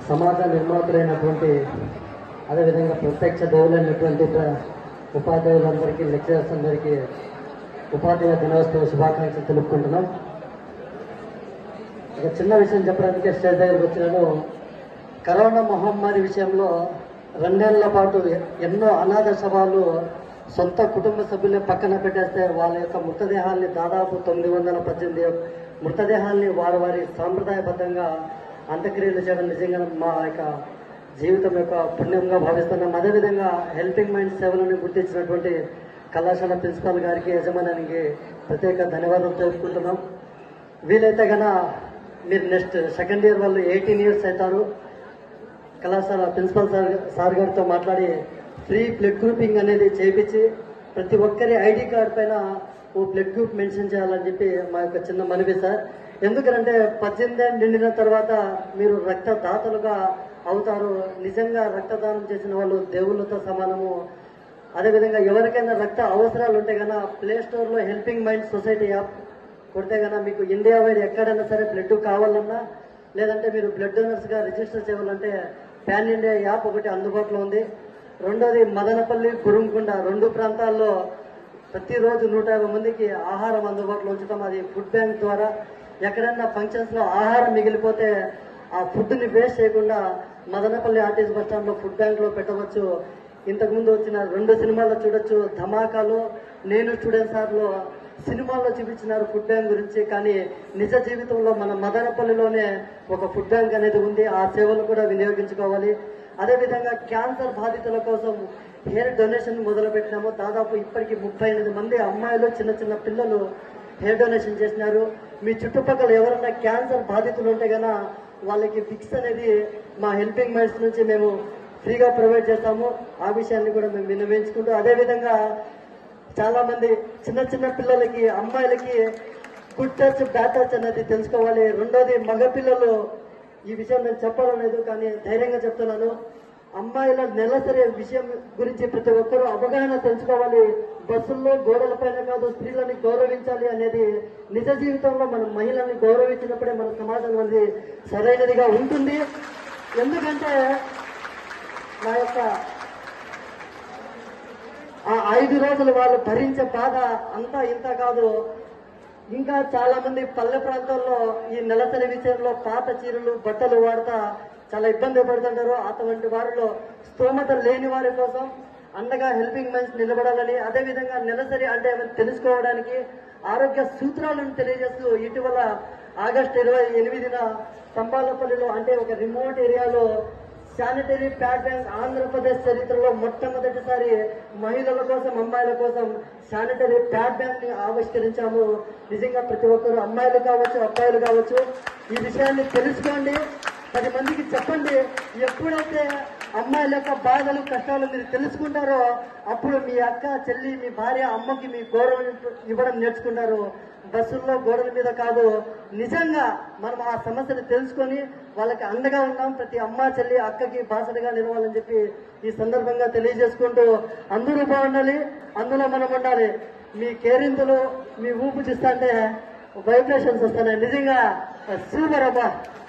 సమాజ నిర్మాతలైనటువంటి అదేవిధంగా ప్రత్యక్ష దేవులైనటువంటి ప్ర- ఉపాధ్యాయులందరికీ లెక్చరర్స్ అందరికీ ఉపాధ్యాయ దినోత్సవ శుభాకాంక్షలు తెలుపుకుంటున్నాం ఒక చిన్న విషయం చెప్పడానికి స్టేజ్ దగ్గరకు వచ్చినాను కరోనా మహమ్మారి విషయంలో రెండేళ్ల పాటు ఎన్నో అనాథ శవాలు సొంత కుటుంబ సభ్యులే పక్కన పెట్టేస్తే వాళ్ళ యొక్క మృతదేహాల్ని దాదాపు తొమ్మిది వందల పద్దెనిమిది మృతదేహాల్ని వారి వారి సాంప్రదాయబద్ధంగా అంత్యక్రియలు చేయడం నిజంగా మా యొక్క జీవితం యొక్క పుణ్యంగా భావిస్తున్నాం అదేవిధంగా హెల్పింగ్ మైండ్ సేవలను గుర్తించినటువంటి కళాశాల ప్రిన్సిపాల్ గారికి యజమానికి ప్రత్యేక ధన్యవాదాలు తెలుపుకుంటున్నాం వీలైతే గన మీరు నెక్స్ట్ సెకండ్ ఇయర్ వాళ్ళు ఎయిటీన్ ఇయర్స్ అవుతారు కళాశాల ప్రిన్సిపల్ సార్ సార్ గారితో మాట్లాడి ఫ్రీ బ్లడ్ గ్రూపింగ్ అనేది చేయించి ప్రతి ఒక్కరి ఐడి కార్డ్ పైన ఓ బ్లడ్ గ్రూప్ మెన్షన్ చేయాలని చెప్పి మా యొక్క చిన్న మనవి సార్ ఎందుకంటే పద్దెనిమిది ఏళ్ళు నిండిన తర్వాత మీరు రక్తదాతలుగా అవుతారు నిజంగా రక్తదానం చేసిన వాళ్ళు దేవుళ్ళతో సమానము అదేవిధంగా ఎవరికైనా రక్త అవసరాలు ఉంటే కనుక ప్లే స్టోర్లో హెల్పింగ్ మైండ్ సొసైటీ యాప్ కొడితే కనుక మీకు ఇండియా వైడ్ ఎక్కడైనా సరే బ్లడ్ కావాలన్నా లేదంటే మీరు బ్లడ్ డోనర్స్గా రిజిస్టర్ చేయాలంటే పాన్ ఇండియా యాప్ ఒకటి అందుబాటులో ఉంది రెండోది మదనపల్లి కురుంకొండ రెండు ప్రాంతాల్లో ప్రతిరోజు నూట యాభై మందికి ఆహారం అందుబాటులో ఉంచుతాం అది ఫుడ్ బ్యాంక్ ద్వారా ఎక్కడైనా ఫంక్షన్స్లో ఆహారం మిగిలిపోతే ఆ ఫుడ్ని వేస్ట్ చేయకుండా మదనపల్లి ఆర్టీసీ బస్ స్టాండ్లో ఫుడ్ బ్యాంక్లో పెట్టవచ్చు ఇంతకుముందు వచ్చిన రెండు సినిమాల్లో చూడొచ్చు ధమాకాలో నేను స్టూడెంట్ సార్లో సినిమాల్లో చూపించినారు ఫుడ్ బ్యాంక్ గురించి కానీ నిజ జీవితంలో మన మదనపల్లిలోనే ఒక ఫుడ్ బ్యాంక్ అనేది ఉంది ఆ సేవలు కూడా వినియోగించుకోవాలి అదేవిధంగా క్యాన్సర్ బాధితుల కోసం హెయిర్ డొనేషన్ మొదలు పెట్టినాము దాదాపు ఇప్పటికి ముప్పై ఎనిమిది మంది అమ్మాయిలు చిన్న చిన్న పిల్లలు హెయిర్ డొనేషన్ చేసినారు మీ చుట్టుపక్కల ఎవరైనా క్యాన్సర్ బాధితులు ఉంటే గనా వాళ్ళకి ఫిక్స్ అనేది మా హెల్పింగ్ మైండ్స్ నుంచి మేము ఫ్రీగా ప్రొవైడ్ చేస్తాము ఆ విషయాన్ని కూడా మేము విన్నవించుకుంటూ అదేవిధంగా చాలా మంది చిన్న చిన్న పిల్లలకి అమ్మాయిలకి గుడ్ టచ్ బ్యాడ్ టచ్ అనేది తెలుసుకోవాలి రెండోది మగ పిల్లలు ఈ విషయం నేను చెప్పడం లేదు కానీ ధైర్యంగా చెప్తున్నాను అమ్మాయిల నెలసరి విషయం గురించి ప్రతి ఒక్కరూ అవగాహన తెలుసుకోవాలి బస్సుల్లో గోడల పైన కాదు స్త్రీలని గౌరవించాలి అనేది నిజ జీవితంలో మనం మహిళల్ని గౌరవించినప్పుడే మన సమాజం అనేది సరైనదిగా ఉంటుంది ఎందుకంటే నా యొక్క ఆ ఐదు రోజులు వాళ్ళు భరించే బాధ అంతా ఇంత కాదు ఇంకా చాలా మంది పల్లె ప్రాంతాల్లో ఈ నెలసరి విషయంలో పాత చీరలు బట్టలు వాడతా చాలా ఇబ్బంది పడుతుంటారు అటువంటి వారిలో స్తోమత లేని వారి కోసం అండగా హెల్పింగ్ మైన్స్ నిలబడాలని అదేవిధంగా నెలసరి అంటే ఏమైనా తెలుసుకోవడానికి ఆరోగ్య సూత్రాలను తెలియజేస్తూ ఇటీవల ఆగస్టు ఇరవై ఎనిమిదిన సంబాలపల్లిలో అంటే ఒక రిమోట్ ఏరియాలో శానిటరీ ప్యాడ్ బ్యాంక్ ఆంధ్రప్రదేశ్ చరిత్రలో మొట్టమొదటిసారి మహిళల కోసం అమ్మాయిల కోసం శానిటరీ ప్యాడ్ బ్యాంక్ ని ఆవిష్కరించాము నిజంగా ప్రతి ఒక్కరు అమ్మాయిలు కావచ్చు అబ్బాయిలు కావచ్చు ఈ విషయాన్ని తెలుసుకోండి పది మందికి చెప్పండి ఎప్పుడైతే అమ్మాయిల యొక్క బాధలు కష్టాలు మీరు తెలుసుకుంటారో అప్పుడు మీ అక్క చెల్లి మీ భార్య అమ్మకి మీ గౌరవం ఇవ్వడం నేర్చుకుంటారు బస్సుల్లో గోడల మీద కాదు నిజంగా మనం ఆ సమస్యను తెలుసుకొని వాళ్ళకి అండగా ఉన్నాం ప్రతి అమ్మ చెల్లి అక్కకి బాసటగా నిలవాలని చెప్పి ఈ సందర్భంగా తెలియజేసుకుంటూ అందరూ బాగుండాలి అందులో మనం ఉండాలి మీ కేరింతలు మీ ఊపు చూస్తుంటే వైబ్రేషన్స్ వస్తున్నాయి నిజంగా సూపర్ అబ్బా